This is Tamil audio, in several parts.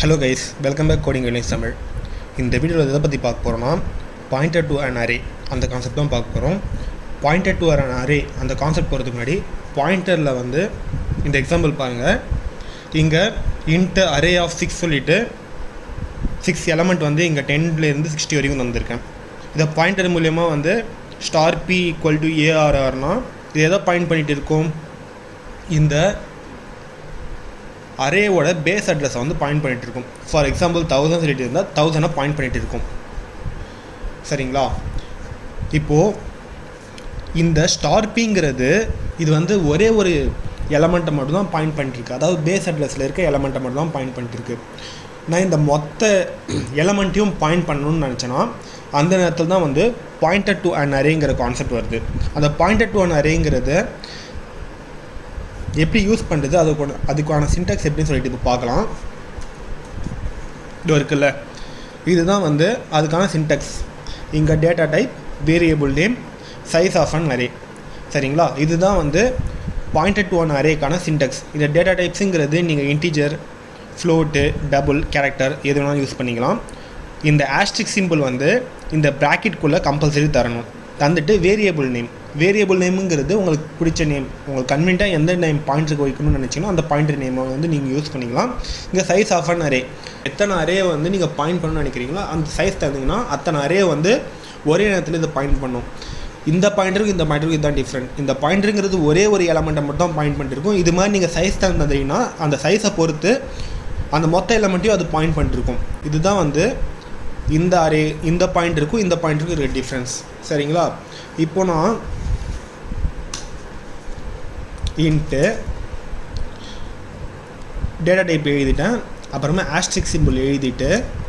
hello guys welcome back coding யூனிஸ் தமிழ் இந்த வீடியோவில் எதை பற்றி பார்க்க போகிறோம்னா பாயிண்டட் டு அன் அரே அந்த கான்செப்ட் தான் பார்க்க போகிறோம் பாயிண்டட் டு அன் அரே அந்த கான்செப்ட் போகிறதுக்கு முன்னாடி பாயிண்டரில் வந்து இந்த எக்ஸாம்பிள் பாருங்கள் இங்கே இன்ட்டு அரே ஆஃப் சிக்ஸ் சொல்லிவிட்டு சிக்ஸ் எலமெண்ட் வந்து இங்கே டென்லேருந்து சிக்ஸ்டி வரைக்கும் வந்திருக்கேன் இதை பாயிண்டர் மூலயமா வந்து ஸ்டார் பி ஈக்குவல் டு ஏஆர்ஆர்னால் இது எதை பாயிண்ட் பண்ணிகிட்டு இருக்கோம் இந்த அரேவோட பேஸ் அட்ரஸை வந்து பாயிண்ட் பண்ணிட்டு இருக்கும் ஃபார் எக்ஸாம்பிள் தௌசண்ட் சொல்லிட்டு இருந்தால் தௌசண்டை பாயிண்ட் பண்ணிட்டு இருக்கும் சரிங்களா இப்போது இந்த ஸ்டார் பிங்கிறது இது வந்து ஒரே ஒரு எலமெண்ட்டை மட்டும் தான் பாயிண்ட் பண்ணிட்டுருக்கு அதாவது பேஸ் அட்ரஸில் இருக்க எலமெண்ட்டை மட்டும் தான் பாயிண்ட் பண்ணிட்டுருக்கு நான் இந்த மொத்த எலமெண்ட்டையும் பாயிண்ட் பண்ணணும்னு நினச்சேன்னா அந்த நேரத்தில் தான் வந்து பாயிண்டட் டு அன் அரேங்கிற கான்செப்ட் வருது அந்த பாயிண்டட் டு அன் அரேங்கிறது எப்படி யூஸ் பண்ணுறது அதுக்கு அதுக்கான சின்டாக்ஸ் எப்படின்னு சொல்லிட்டு இப்போ பார்க்கலாம் இது இருக்குல்ல இதுதான் வந்து அதுக்கான சின்டாக்ஸ் இங்கே data type variable name size of an array சரிங்களா இதுதான் வந்து பாயிண்டட் டு ஒன் அரேக்கான சின்டெக்ஸ் இந்த டேட்டா டைப்ஸுங்கிறது நீங்கள் இன்டீஜர் ஃப்ளோட்டு டபுள் கேரக்டர் எது வேணாலும் யூஸ் பண்ணிக்கலாம் இந்த ஆஸ்ட்ரிக் சிம்பிள் வந்து இந்த ப்ராக்கெட்குள்ளே கம்பல்சரி தரணும் தந்துட்டு வேரியபிள் நேம் வேரியபிள் நேமுங்கிறது உங்களுக்கு பிடிச்ச நேம் உங்களுக்கு கன்வீனியாக எந்த நேம் பாயிண்ட்டுக்கு வைக்கணும்னு நினச்சிங்கன்னா அந்த பாயிண்டர் நேமை வந்து நீங்கள் யூஸ் பண்ணிக்கலாம் இங்கே சைஸ் ஆஃப் அன் அரே எத்தனை அரே வந்து நீங்கள் பாயிண்ட் பண்ணணும்னு நினைக்கிறீங்களோ அந்த சைஸ் தந்தீங்கன்னா அத்தனை அரே வந்து ஒரே நேரத்தில் இதை பாயிண்ட் பண்ணும் இந்த பாயிண்டருக்கு இந்த பாயிண்டருக்கு இதுதான் டிஃப்ரெண்ட் இந்த பாயிண்டருங்கிறது ஒரே ஒரு எலமெண்ட்டை மட்டும் தான் பாயிண்ட் பண்ணிருக்கும் இது மாதிரி நீங்கள் சைஸ் தந்தீங்கன்னா அந்த சைஸை பொறுத்து அந்த மொத்த எலமெண்ட்டையும் அது பாயிண்ட் பண்ணிருக்கும் இதுதான் வந்து இந்த அரே இந்த பாயிண்ட் இருக்கும் இந்த பாயிண்ட்டுக்கும் இருக்க டிஃப்ரென்ஸ் சரிங்களா இப்போ நான் இன்ட்டு டேட்டா டைப் எழுதிட்டேன் அப்புறமா ஆஸ்ட்ரிக் சிம்பிள் எழுதிட்டு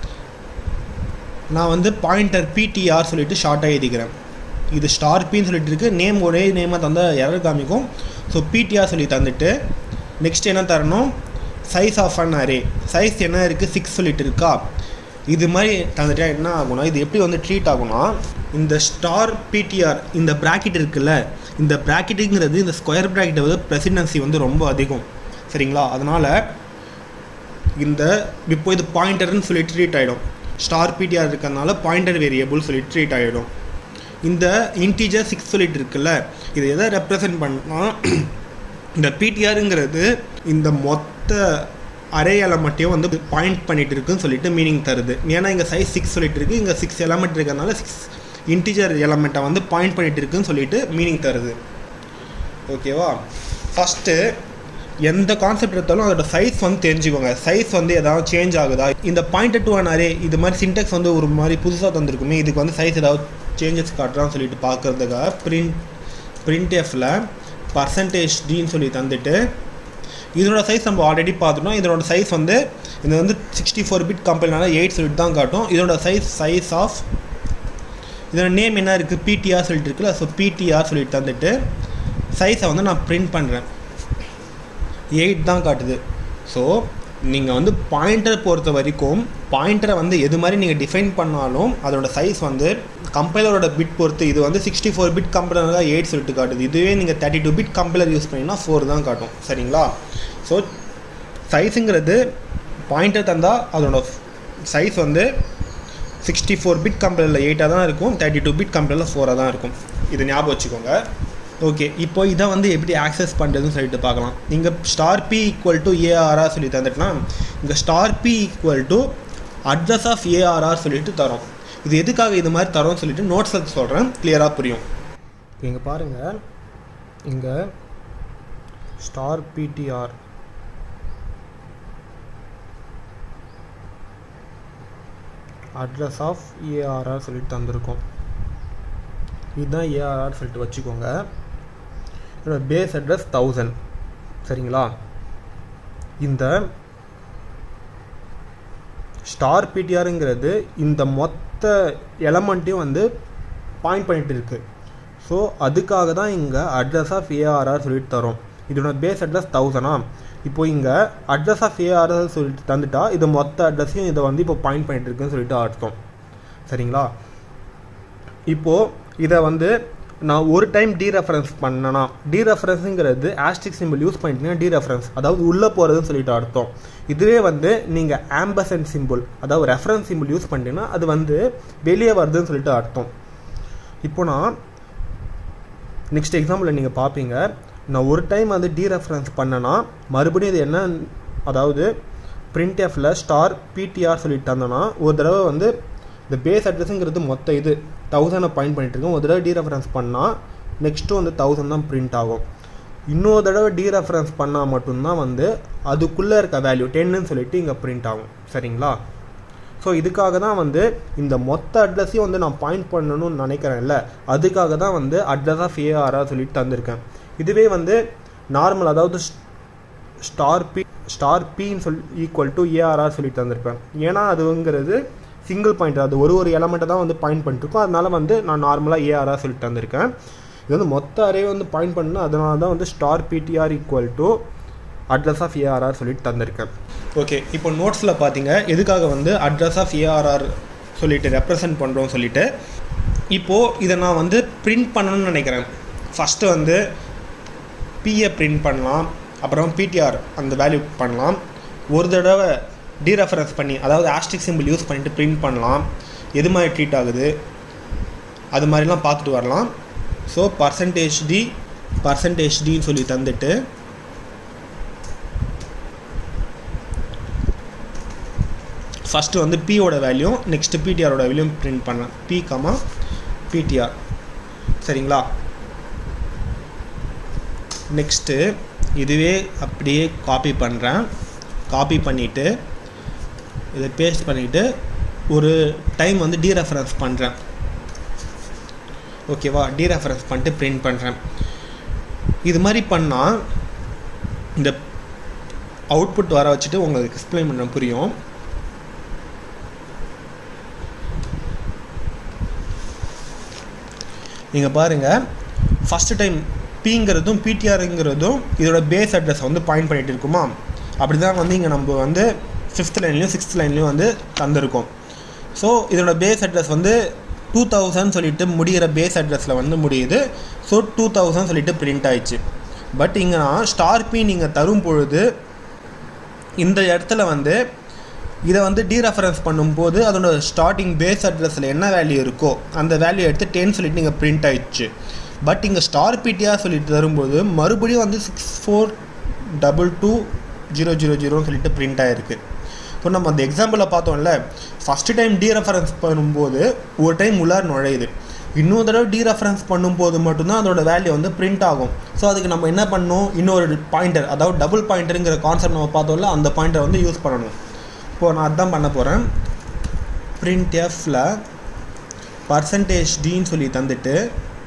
நான் வந்து பாயிண்டர் பிடிஆர் சொல்லிட்டு ஷார்ட்டாக எழுதிக்கிறேன் இது ஸ்டார் பின்னு சொல்லிட்டு இருக்கு நேம் ஒரே நேமாக தந்த எரர் காமிக்கும் ஸோ பிடிஆர் சொல்லி தந்துட்டு நெக்ஸ்ட் என்ன தரணும் size of an array size என்ன இருக்குது சிக்ஸ் சொல்லிட்டு இருக்கா இது மாதிரி தந்துட்டா என்ன ஆகும்னா இது எப்படி வந்து ட்ரீட் ஆகும்னா இந்த ஸ்டார் பிடிஆர் இந்த ப்ராக்கெட் இருக்குல்ல இந்த ப்ராக்கெட்டுங்கிறது இந்த ஸ்கொயர் ப்ராக்கெட்டை வந்து ப்ரெசிடென்சி வந்து ரொம்ப அதிகம் சரிங்களா அதனால் இந்த இப்போ இது பாயிண்டர்னு சொல்லி ட்ரீட் ஆகிடும் ஸ்டார் பிடிஆர் இருக்கிறதுனால பாயிண்டர் வேரியபிள் சொல்லி ட்ரீட் ஆகிடும் இந்த இன்டீஜர் சிக்ஸ் சொல்லிட்டு இருக்குல்ல இது எதை ரெப்ரசன்ட் பண்ணால் இந்த பிடிஆருங்கிறது இந்த மொத்த அரே எலமெண்ட்டையும் வந்து பாயிண்ட் பண்ணிட்டு இருக்குன்னு சொல்லிட்டு மீனிங் தருது ஏன்னா இங்கே சைஸ் சிக்ஸ் சொல்லிட்டு இருக்கு இங்கே சிக்ஸ் எலமெண்ட் இருக்கிறதுனால சிக்ஸ் இன்டிஜர் எலமெண்ட்டை வந்து பாயிண்ட் பண்ணிட்டு இருக்குன்னு சொல்லிட்டு மீனிங் தருது ஓகேவா ஃபஸ்ட்டு எந்த கான்செப்ட் எடுத்தாலும் அதோட சைஸ் வந்து தெரிஞ்சுக்கோங்க சைஸ் வந்து ஏதாவது சேஞ்ச் ஆகுதா இந்த பாயிண்ட் டு ஒன் அரே இது மாதிரி சின்டெக்ஸ் வந்து ஒரு மாதிரி புதுசாக தந்திருக்குமே இதுக்கு வந்து சைஸ் ஏதாவது சேஞ்சஸ் காட்டுறான்னு சொல்லிட்டு பார்க்குறதுக்காக பிரிண்ட் பிரிண்ட் எஃப்பில் பர்சன்டேஜ் டின்னு சொல்லி தந்துட்டு இதனோட சைஸ் நம்ம ஆல்ரெடி பார்த்துட்டோம் இதனோட சைஸ் வந்து இது வந்து சிக்ஸ்டி ஃபோர் பிட் கம்பெனினால எயிட் சொல்லிட்டு தான் காட்டும் இதனோட சைஸ் சைஸ் ஆஃப் இதோட நேம் என்ன இருக்குது பிடிஆர் சொல்லிட்டு இருக்குல்ல ஸோ பிடிஆர் சொல்லிட்டு தந்துட்டு சைஸை வந்து நான் பிரிண்ட் பண்ணுறேன் எயிட் தான் காட்டுது ஸோ நீங்கள் வந்து பாயிண்டர் பொறுத்த வரைக்கும் பாயிண்டரை வந்து எது மாதிரி நீங்கள் டிஃபைன் பண்ணாலும் அதோட சைஸ் வந்து கம்பைலரோட பிட் பொறுத்து இது வந்து சிக்ஸ்டி ஃபோர் பிட் கம்பைலர் தான் எயிட் சொல்லிட்டு காட்டுது இதுவே நீங்கள் thirty two bit compiler use பண்ணிங்கன்னா ஃபோர் தான் காட்டும் சரிங்களா ஸோ சைஸுங்கிறது பாயிண்டர் தந்தால் அதோட சைஸ் வந்து சிக்ஸ்டி ஃபோர் பிட் கம்பைலரில் எயிட்டாக தான் இருக்கும் தேர்ட்டி டூ பிட் கம்பைலரில் ஃபோராக தான் இருக்கும் இது ஞாபகம் வச்சுக்கோங்க ஓகே இப்போ இதை வந்து எப்படி ஆக்சஸ் பண்ணுறதுன்னு சொல்லிட்டு பார்க்கலாம் இங்கே star p equal to ARR சொல்லி தந்துட்டுனா இங்கே star p equal to address of ARR சொல்லிட்டு தரோம் இது எதுக்காக இது மாதிரி தரோம்னு சொல்லிட்டு நோட்ஸில் சொல்கிறேன் கிளியராக புரியும் இப்போ இங்கே பாருங்கள் இங்கே star PTR address of ARR சொல்லிட்டு தந்திருக்கோம் இதுதான் ஏஆர்ஆர் சொல்லிட்டு வச்சுக்கோங்க என்னோட பேஸ் அட்ரஸ் தௌசண்ட் சரிங்களா இந்த ஸ்டார் பிடிஆருங்கிறது இந்த மொத்த எலமெண்ட்டையும் வந்து பாயிண்ட் பண்ணிட்டு இருக்கு ஸோ அதுக்காக தான் இங்கே அட்ரஸ் ஆஃப் ஏஆர்ஆர் சொல்லிட்டு தரோம் இதோட பேஸ் அட்ரஸ் தௌசண்டா இப்போ இங்கே அட்ரஸ் ஆஃப் ஏஆர்ஆர் சொல்லிட்டு தந்துட்டா இது மொத்த அட்ரஸையும் இதை வந்து இப்போ பாயிண்ட் பண்ணிட்டு இருக்குன்னு சொல்லிட்டு அர்த்தம் சரிங்களா இப்போது இதை வந்து நான் ஒரு டைம் டீரெஃபரன்ஸ் பண்ணனா டீரெஃபரன்ஸுங்கிறது ஆஸ்டிக் சிம்பிள் யூஸ் பண்ணிட்டீங்கன்னா டீரெஃபரன்ஸ் அதாவது உள்ளே போகிறதுன்னு சொல்லிட்டு அர்த்தம் இதுவே வந்து நீங்கள் ஆம்பசன்ட் சிம்பிள் அதாவது ரெஃபரன்ஸ் சிம்பிள் யூஸ் பண்ணிட்டீங்கன்னா அது வந்து வெளியே வருதுன்னு சொல்லிட்டு அர்த்தம் இப்போ நான் நெக்ஸ்ட் எக்ஸாம்பிளில் நீங்கள் பார்ப்பீங்க நான் ஒரு டைம் வந்து டீரெஃபரன்ஸ் பண்ணனா மறுபடியும் இது என்ன அதாவது பிரிண்ட் எஃப்ல ஸ்டார் பிடிஆர் சொல்லிட்டு தந்தோன்னா ஒரு தடவை வந்து இந்த பேஸ் அட்ரஸுங்கிறது மொத்த இது தௌசண்டை பாயிண்ட் பண்ணிட்டு இருக்கோம் ஒரு தடவை டீரெஃபரன்ஸ் பண்ணால் நெக்ஸ்ட்டு வந்து தௌசண்ட் தான் பிரிண்ட் ஆகும் இன்னொரு தடவை டீரெஃபரன்ஸ் பண்ணால் மட்டும்தான் வந்து அதுக்குள்ளே இருக்க வேல்யூ டென்னு சொல்லிட்டு இங்கே பிரிண்ட் ஆகும் சரிங்களா ஸோ இதுக்காக தான் வந்து இந்த மொத்த அட்ரஸையும் வந்து நான் பாயிண்ட் பண்ணணும்னு நினைக்கிறேன்ல அதுக்காக தான் வந்து அட்ரஸ் ஆஃப் ஏஆராக சொல்லிட்டு தந்திருக்கேன் இதுவே வந்து நார்மல் அதாவது ஸ்டார் பி ஸ்டார் பின்னு சொல்லி ஈக்குவல் டு ஏஆர்ஆர் சொல்லிட்டு தந்திருப்பேன் ஏன்னா அதுங்கிறது சிங்கிள் பாயிண்ட் அது ஒரு ஒரு எலமெண்ட்டை தான் வந்து பாயிண்ட் பண்ணிட்டுருக்கோம் அதனால வந்து நான் நார்மலாக ஏஆர்ஆர் சொல்லிட்டு தந்திருக்கேன் இது வந்து மொத்த அரே வந்து பாயிண்ட் பண்ணணும் அதனால தான் வந்து star PTR equal to address of ARR சொல்லிட்டு தந்திருக்கேன் ஓகே இப்போ நோட்ஸில் பார்த்தீங்க எதுக்காக வந்து அட்ரஸ் ஆஃப் ஏஆர்ஆர் சொல்லிட்டு ரெப்ரசன்ட் பண்ணுறோம் சொல்லிட்டு இப்போது இதை நான் வந்து பிரிண்ட் பண்ணணும்னு நினைக்கிறேன் ஃபஸ்ட்டு வந்து பிஏ பிரிண்ட் பண்ணலாம் அப்புறம் பிடிஆர் அந்த வேல்யூ பண்ணலாம் ஒரு தடவை டீரெஃபரன்ஸ் பண்ணி அதாவது ஆஸ்டிக் சிம்பிள் யூஸ் பண்ணிவிட்டு பிரிண்ட் பண்ணலாம் எது மாதிரி ட்ரீட் ஆகுது அது மாதிரிலாம் பார்த்துட்டு வரலாம் ஸோ பர்சன்டேஜ் டி பர்சன்டேஜ் டின்னு சொல்லி தந்துட்டு ஃபஸ்ட்டு வந்து பியோட வேல்யூ நெக்ஸ்ட்டு பிடிஆரோட வேல்யூ பிரிண்ட் பண்ணலாம் பி கமா பிடிஆர் சரிங்களா நெக்ஸ்ட்டு இதுவே அப்படியே காப்பி பண்ணுறேன் காப்பி பண்ணிவிட்டு இதை பேஸ்ட் பண்ணிவிட்டு ஒரு டைம் வந்து டீரெஃபரன்ஸ் பண்ணுறேன் ஓகேவா டீரெஃபரன்ஸ் பண்ணிட்டு பிரிண்ட் பண்ணுறேன் இது மாதிரி பண்ணால் இந்த அவுட்புட் வர வச்சுட்டு உங்களுக்கு எக்ஸ்பிளைன் பண்ண புரியும் நீங்கள் பாருங்கள் ஃபஸ்ட்டு டைம் பிங்கிறதும் பிடிஆருங்கிறதும் இதோட பேஸ் அட்ரஸ் வந்து பாயிண்ட் பண்ணிகிட்டு இருக்குமா அப்படி தான் வந்து இங்கே நம்ம வந்து ஃபிஃப்த் லைன்லேயும் சிக்ஸ்த் லைன்லேயும் வந்து தந்திருக்கோம் ஸோ இதோட பேஸ் அட்ரஸ் வந்து டூ தௌசண்ட் சொல்லிட்டு முடிகிற பேஸ் அட்ரஸில் வந்து முடியுது ஸோ டூ தௌசண்ட் சொல்லிட்டு பிரிண்ட் ஆயிடுச்சு பட் இங்கே நான் ஸ்டார் பி நீங்கள் தரும் பொழுது இந்த இடத்துல வந்து இதை வந்து டீரெஃபரன்ஸ் பண்ணும்போது அதோட ஸ்டார்டிங் பேஸ் அட்ரஸில் என்ன வேல்யூ இருக்கோ அந்த வேல்யூ எடுத்து டென் சொல்லிட்டு நீங்கள் பிரிண்ட் ஆயிடுச்சு பட் இங்கே ஸ்டார் பிடிஆர் சொல்லிட்டு தரும்போது மறுபடியும் வந்து six four double two zero zero ஜீரோன்னு சொல்லிட்டு பிரிண்ட் ஆகிருக்கு ஸோ நம்ம அந்த எக்ஸாம்பிளில் பார்த்தோம்ல ஃபஸ்ட்டு டைம் டீரெஃபரன்ஸ் பண்ணும்போது ஒரு டைம் உள்ளார் நுழையுது இன்னொரு தடவை டீரெஃபரன்ஸ் பண்ணும்போது மட்டும்தான் அதோட வேல்யூ வந்து பிரிண்ட் ஆகும் ஸோ அதுக்கு நம்ம என்ன பண்ணணும் இன்னொரு பாயிண்டர் அதாவது டபுள் பாயிண்டருங்கிற கான்செப்ட் நம்ம பார்த்தோம்ல அந்த பாயிண்டரை வந்து யூஸ் பண்ணணும் இப்போது நான் அதான் பண்ண போகிறேன் பிரிண்ட் எஃப்பில் பர்சன்டேஜ் டின்னு சொல்லி தந்துட்டு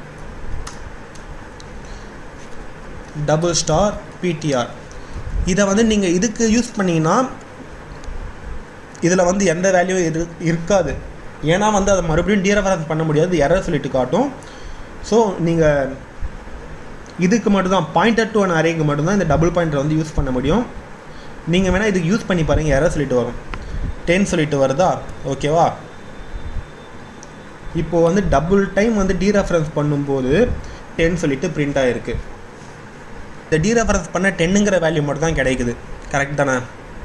டபுள் ஸ்டார் பிடிஆர் இதை வந்து நீங்கள் இதுக்கு யூஸ் பண்ணிங்கன்னா இதில் வந்து எந்த வேல்யூ இரு இருக்காது ஏன்னா வந்து அதை மறுபடியும் டீரெஃபரன்ஸ் பண்ண முடியாது எரர் சொல்லிட்டு காட்டும் ஸோ நீங்கள் இதுக்கு மட்டும்தான் பாயிண்டர் டு அண்ட் அரேக்கு மட்டும்தான் இந்த டபுள் பாயிண்டரை வந்து யூஸ் பண்ண முடியும் நீங்கள் வேணால் இதுக்கு யூஸ் பண்ணி பாருங்கள் எரர் சொல்லிட்டு வரும் டென் சொல்லிட்டு வருதா ஓகேவா இப்போது வந்து டபுள் டைம் வந்து டீரெஃபரன்ஸ் பண்ணும்போது டென் சொல்லிட்டு பிரிண்ட் ஆகிருக்கு இந்த டீரெஃபரன்ஸ் பண்ண டென்னுங்கிற வேல்யூ மட்டும் தான் கிடைக்குது கரெக்ட் தானே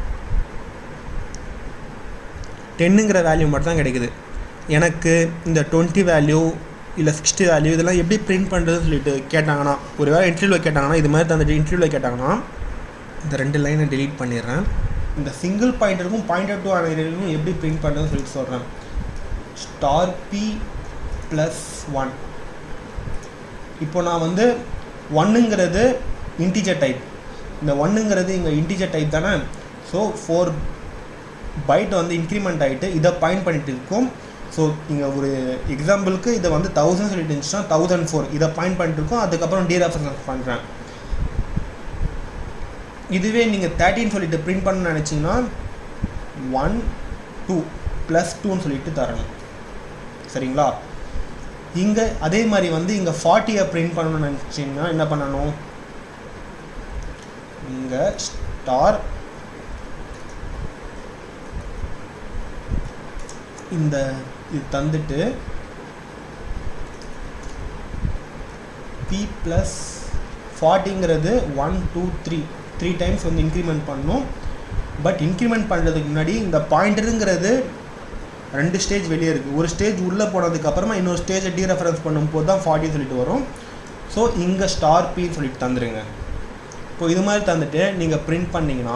டென்னுங்கிற வேல்யூ மட்டும் தான் கிடைக்குது எனக்கு இந்த டுவெண்ட்டி வேல்யூ இல்லை சிக்ஸ்டி வேல்யூ இதெல்லாம் எப்படி பிரிண்ட் பண்ணுறதுன்னு சொல்லிட்டு கேட்டாங்கன்னா ஒரு வேளை இன்டர்வியூவில் கேட்டாங்கன்னா இது மாதிரி தந்துட்டு இன்டர்வியூவில் கேட்டாங்கன்னா இந்த ரெண்டு லைனை delete பண்ணிடுறேன் இந்த சிங்கிள் பாயிண்டருக்கும் பாயிண்டர் டு அனைவருக்கும் எப்படி பிரிண்ட் பண்ணுறதுன்னு சொல்லிட்டு சொல்கிறேன் ஸ்டார் பி ப்ளஸ் ஒன் இப்போ நான் வந்து ஒன்னுங்கிறது இன்டிஜர் டைப் இந்த ஒன்னுங்கிறது இங்கே இன்டிஜர் டைப் தானே ஸோ ஃபோர் பைட் வந்து இன்க்ரிமெண்ட் ஆகிட்டு இதை பாயிண்ட் பண்ணிட்டு இருக்கும் ஸோ இங்கே ஒரு எக்ஸாம்பிளுக்கு இதை வந்து தௌசண்ட் சொல்லிட்டு இருந்துச்சுன்னா தௌசண்ட் ஃபோர் இதை பாயிண்ட் பண்ணிட்டு இருக்கோம் அதுக்கப்புறம் டீரெஃபரன்ஸ் பண்ணுறேன் இதுவே நீங்கள் தேர்ட்டின்னு சொல்லிட்டு பிரிண்ட் பண்ண நினச்சிங்கன்னா ஒன் டூ ப்ளஸ் டூன்னு சொல்லிட்டு தரணும் சரிங்களா இங்கே அதே மாதிரி வந்து இங்கே ஃபார்ட்டியை பிரிண்ட் பண்ணணும்னு நினச்சிங்கன்னா என்ன பண்ணணும் இங்கே ஸ்டார் இந்த இது தந்துட்டு பி ப்ளஸ் ஃபார்ட்டிங்கிறது one two three three times வந்து இன்க்ரிமெண்ட் பண்ணணும் பட் இன்க்ரிமெண்ட் பண்ணுறதுக்கு முன்னாடி இந்த பாயிண்டருங்கிறது ரெண்டு ஸ்டேஜ் வெளியே இருக்குது ஒரு ஸ்டேஜ் உள்ளே போனதுக்கப்புறமா இன்னொரு ஸ்டேஜை டீரெஃபரன்ஸ் பண்ணும்போது தான் ஃபார்ட்டின்னு சொல்லிட்டு வரும் ஸோ இங்கே ஸ்டார் பின்னு சொல்லிட்டு தந்துடுங்க இப்போ இது மாதிரி தந்துட்டு நீங்கள் பிரிண்ட் பண்ணிங்கன்னா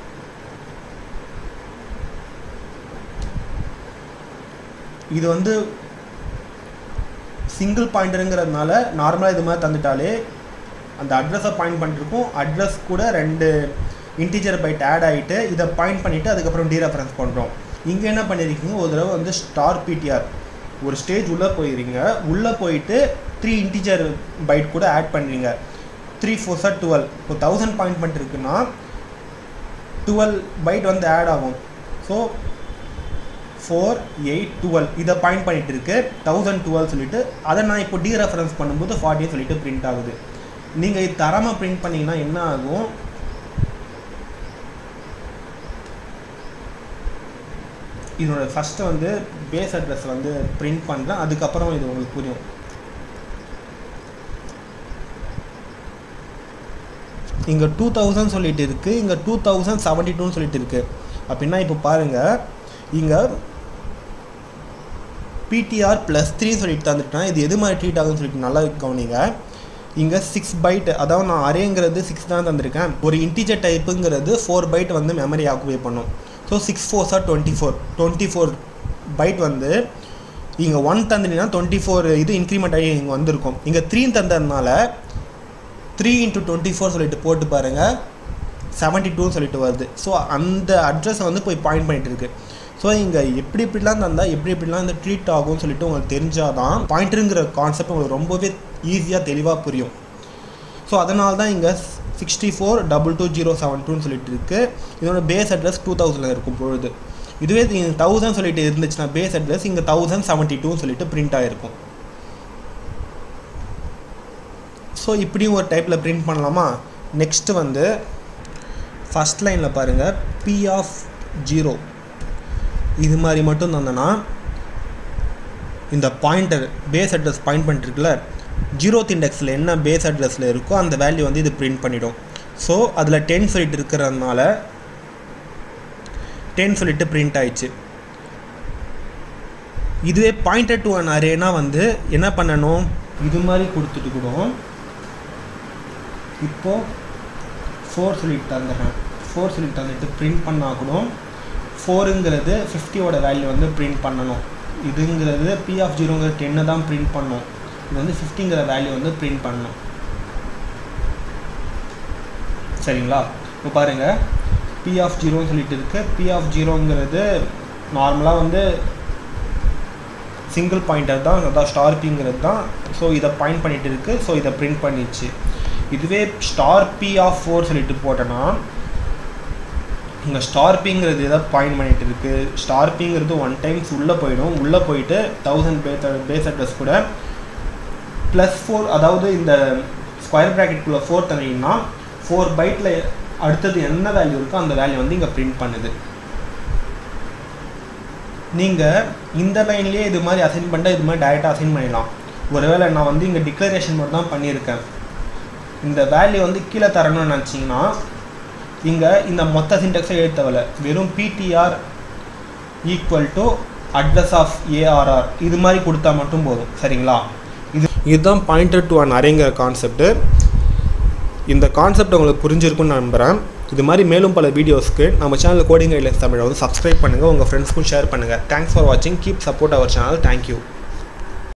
இது வந்து சிங்கிள் பாயிண்டருங்கிறதுனால நார்மலாக இது மாதிரி தந்துட்டாலே அந்த அட்ரஸை பாயிண்ட் பண்ணிருக்கும் அட்ரஸ் கூட ரெண்டு இன்டீஜர் பைட் ஆட் ஆகிட்டு இதை பாயிண்ட் பண்ணிவிட்டு அதுக்கப்புறம் டீரெஃபரன்ஸ் பண்ணுறோம் இங்கே என்ன பண்ணியிருக்கீங்க ஒரு தடவை வந்து ஸ்டார் பிடிஆர் ஒரு ஸ்டேஜ் உள்ளே போயிடுறீங்க உள்ளே போயிட்டு த்ரீ இன்டீஜர் பைட் கூட ஆட் பண்ணுறீங்க த்ரீ ஃபோர் சார் டுவெல் இப்போ தௌசண்ட் பாயிண்ட் பண்ணிருக்குன்னா டுவெல் பைட் வந்து ஆட் ஆகும் ஸோ ஃபோர் எயிட் டுவெல் இதை பாயிண்ட் பண்ணிட்டு இருக்கு தௌசண்ட் டுவெல் சொல்லிட்டு அதை நான் இப்போ டி ரெஃபரன்ஸ் பண்ணும்போது ஃபார்ட்டி சொல்லிட்டு பிரிண்ட் ஆகுது நீங்கள் இது தரமாக பிரிண்ட் பண்ணிங்கன்னா என்ன ஆகும் இதனோட ஃபஸ்ட்டு வந்து பேஸ் அட்ரஸ் வந்து பிரிண்ட் பண்ணுறேன் அதுக்கப்புறம் இது உங்களுக்கு புரியும் இங்கே டூ தௌசண்ட் சொல்லிட்டு இருக்குது இங்கே டூ தௌசண்ட் செவன்ட்டி டூன்னு சொல்லிட்டு இருக்குது அப்படின்னா இப்போ பாருங்கள் இங்கே பிடிஆர் ப்ளஸ் த்ரீ சொல்லிட்டு தந்துட்டேன் இது எது மாதிரி ட்ரீட் ஆகுதுன்னு சொல்லிட்டு நல்லா கவனிங்க இங்கே சிக்ஸ் பைட் அதாவது நான் அரேங்கிறது சிக்ஸ் தான் தந்திருக்கேன் ஒரு இன்டீஜர் டைப்புங்கிறது ஃபோர் பைட் வந்து மெமரி ஆக்குபை பண்ணும் ஸோ சிக்ஸ் ஃபோர் சார் twenty four twenty four byte வந்து இங்கே ஒன் தந்துட்டீங்கன்னா டுவெண்ட்டி ஃபோர் இது இன்க்ரிமெண்ட் ஆகி இங்கே வந்திருக்கும் இங்கே த்ரீ தந்ததுனால த்ரீ இன்ட்டு டுவெண்ட்டி ஃபோர் சொல்லிட்டு போட்டு பாருங்கள் செவன்ட்டி டூன்னு சொல்லிட்டு வருது ஸோ அந்த அட்ரஸை வந்து போய் பாயிண்ட் பண்ணிட்டு இருக்கு ஸோ இங்கே எப்படி எப்படிலாம் தந்தால் எப்படி எப்படிலாம் இந்த ட்ரீட் ஆகும்னு சொல்லிட்டு உங்களுக்கு தெரிஞ்சால் தான் பாயிண்டருங்கிற கான்செப்ட் உங்களுக்கு ரொம்பவே ஈஸியாக தெளிவாக புரியும் ஸோ அதனால தான் இங்கே sixty four double two zero seven டூன்னு சொல்லிட்டு இருக்கு இதோட பேஸ் அட்ரஸ் டூ தௌசண்டில் இருக்கும் பொழுது இதுவே தௌசண்ட் சொல்லிட்டு இருந்துச்சுன்னா பேஸ் அட்ரஸ் இங்கே தௌசண்ட் செவன்ட்டி டூன்னு சொல்லிட்டு பிரிண்ட் ஆகிருக்கும் ஸோ இப்படியும் ஒரு டைப்பில் பிரிண்ட் பண்ணலாமா நெக்ஸ்ட்டு வந்து ஃபஸ்ட் லைனில் பாருங்கள் பி ஆஃப் ஜீரோ இது மாதிரி மட்டும் தந்தோன்னா இந்த பாயிண்டர் பேஸ் அட்ரஸ் பாயிண்ட் பண்ணிட்டுருக்குல ஜீரோத் இண்டெக்ஸில் என்ன பேஸ் அட்ரஸில் இருக்கோ அந்த வேல்யூ வந்து இது பிரிண்ட் பண்ணிடும் ஸோ அதில் டென் சொல்லிட்டு இருக்கிறதுனால டென் சொல்லிட்டு பிரிண்ட் ஆயிடுச்சு இதுவே பாயிண்டட் டு அன் அரேனா வந்து என்ன பண்ணணும் இது மாதிரி கொடுத்துட்டு கூட இப்போது ஃபோர் சொல்லிட்டு தந்துடுறேன் ஃபோர் சொல்லிட்டு தந்துட்டு பிரிண்ட் பண்ணால் கூட ஃபோருங்கிறது ஃபிஃப்டியோட வேல்யூ வந்து பிரிண்ட் பண்ணணும் இதுங்கிறது பி ஆஃப் ஜீரோங்கிற டென்னை தான் பிரிண்ட் பண்ணணும் இது வந்து ஃபிஃப்டிங்கிற வேல்யூ வந்து பிரிண்ட் பண்ணணும் சரிங்களா இப்போ பாருங்கள் பி ஆஃப் ஜீரோன்னு சொல்லிட்டு இருக்கு பி ஆஃப் ஜீரோங்கிறது நார்மலாக வந்து சிங்கிள் பாயிண்டர் தான் அதான் ஸ்டார் பிங்கிறது தான் ஸோ இதை பாயிண்ட் பண்ணிட்டு இருக்கு ஸோ இதை பிரிண்ட் பண்ணிடுச்சு இதுவே ஸ்டார் பி ஆஃப் ஃபோர் சொல்லிட்டு போட்டோன்னா இங்கே ஸ்டார் பிங்கிறது எதை பாயிண்ட் பண்ணிட்டு இருக்கு ஸ்டார் பிங்கிறது ஒன் டைம்ஸ் உள்ளே போயிடும் உள்ளே போயிட்டு தௌசண்ட் பே பேஸ் அட்ரஸ் கூட ப்ளஸ் ஃபோர் அதாவது இந்த ஸ்கொயர் ப்ராக்கெட்குள்ளே ஃபோர் தந்தீங்கன்னா ஃபோர் பைட்டில் அடுத்தது என்ன வேல்யூ இருக்கோ அந்த வேல்யூ வந்து இங்கே பிரிண்ட் பண்ணுது நீங்கள் இந்த லைன்லேயே இது மாதிரி அசைன் பண்ணிட்டால் இது மாதிரி டைரெக்டாக அசைன் பண்ணிடலாம் ஒருவேளை நான் வந்து இங்கே டிக்ளரேஷன் மட்டும் தான் பண்ணியிருக்கேன் இந்த வேல்யூ வந்து கீழே தரணும்னு நினச்சிங்கன்னா இங்கே இந்த மொத்த சின்டெக்ஸை எழுத்தவல வெறும் PTR equal to address of ARR இது மாதிரி கொடுத்தா மட்டும் போதும் சரிங்களா இது இதுதான் பாயிண்டட் டு அன் அரேங்கிற கான்செப்ட்டு இந்த கான்செப்ட் உங்களுக்கு புரிஞ்சிருக்குன்னு நம்புகிறேன் இது மாதிரி மேலும் பல வீடியோஸ்க்கு நம்ம சேனல் கோடிங் கைட்லைன்ஸ் தமிழை வந்து சப்ஸ்கிரைப் பண்ணுங்கள் உங்கள் ஃப்ரெண்ட்ஸ்க்கும் ஷேர் பண்ணுங்கள் தேங்க்ஸ் ஃபார் வாட்சிங் keep support our channel thank you